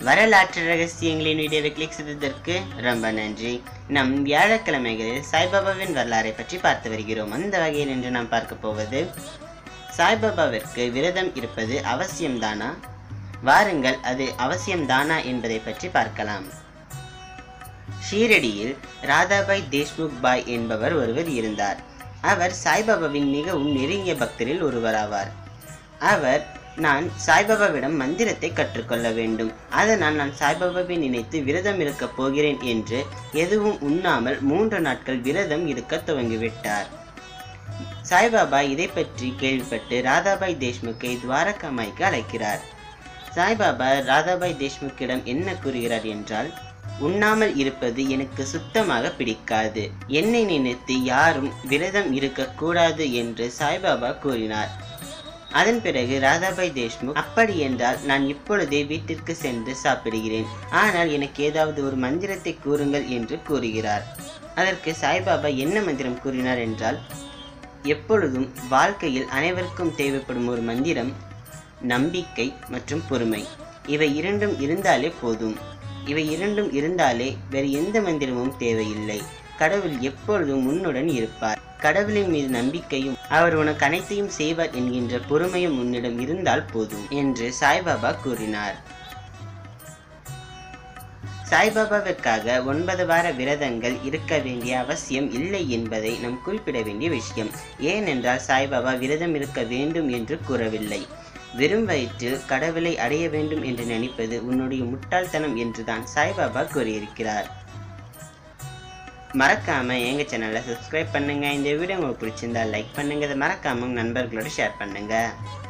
வரலாற்று ரகசியங்களின் வீடியோவை கிளிக் செய்ததற்கு ரொம்ப நன்றி நம் வியாழக்கிழமைகளில் சாய்பாபாவின் வரலாறை பற்றி பார்த்து வருகிறோம் அந்த வகையில் இன்று நாம் பார்க்க போவது சாய்பாபாவிற்கு விரதம் இருப்பது அவசியம்தானா வாருங்கள் அது அவசியம்தானா என்பதை பற்றி பார்க்கலாம் ஷீரடியில் ராதாபாய் தேஷ்முக் பாய் என்பவர் ஒருவர் இருந்தார் அவர் சாய்பாபாவின் மிகவும் நெருங்கிய பக்தரில் ஒருவராவார் அவர் நான் சாய்பாபாவிடம் மந்திரத்தை கற்றுக்கொள்ள வேண்டும் அதனால் நான் சாய்பாபாவை நினைத்து விரதம் இருக்கப் போகிறேன் என்று எதுவும் உண்ணாமல் மூன்று நாட்கள் விரதம் இருக்க துவங்கிவிட்டார் சாய்பாபா இதை பற்றி கேள்விப்பட்டு ராதாபாய் தேஷ்முக்கை துவாரகாமாய்க்கு அழைக்கிறார் சாய்பாபா ராதாபாய் தேஷ்முக்கிடம் என்ன கூறுகிறார் என்றால் உண்ணாமல் இருப்பது எனக்கு சுத்தமாக பிடிக்காது என்னை நினைத்து யாரும் விரதம் இருக்கக்கூடாது என்று சாய்பாபா கூறினார் அதன் பிறகு ராதாபாய் தேஷ்முக் அப்படி என்றால் நான் இப்பொழுதே வீட்டிற்கு சென்று சாப்பிடுகிறேன் ஆனால் எனக்கு ஏதாவது ஒரு மந்திரத்தை கூறுங்கள் என்று கூறுகிறார் அதற்கு சாய்பாபா என்ன மந்திரம் கூறினார் என்றால் எப்பொழுதும் வாழ்க்கையில் அனைவருக்கும் தேவைப்படும் ஒரு மந்திரம் நம்பிக்கை மற்றும் பொறுமை இவை இரண்டும் இருந்தாலே போதும் இவை இரண்டும் இருந்தாலே வேறு எந்த மந்திரமும் தேவையில்லை கடவுள் எப்பொழுதும் உன்னுடன் இருப்பார் கடவுளின் மீது நம்பிக்கையும் அவர் உனக்கு அனைத்தையும் செய்வார் என்கின்ற பொறுமையும் உன்னிடம் இருந்தால் போதும் என்று சாய்பாபா கூறினார் சாய்பாபாவிற்காக ஒன்பது வார விரதங்கள் இருக்க வேண்டிய அவசியம் இல்லை என்பதை நாம் குறிப்பிட வேண்டிய விஷயம் ஏனென்றால் சாய்பாபா விரதம் இருக்க வேண்டும் என்று கூறவில்லை வெறும் வயிற்றில் கடவுளை அடைய வேண்டும் என்று நினைப்பது உன்னுடைய முட்டாள்தனம் என்றுதான் சாய்பாபா கூறியிருக்கிறார் மறக்காம எங்க சேனலை சப்ஸ்கிரைப் பண்ணுங்க இந்த வீடியோ உங்களுக்கு பிடிச்சிருந்தா லைக் பண்ணுங்க இதை மறக்காம உங்க நண்பர்களோட ஷேர் பண்ணுங்க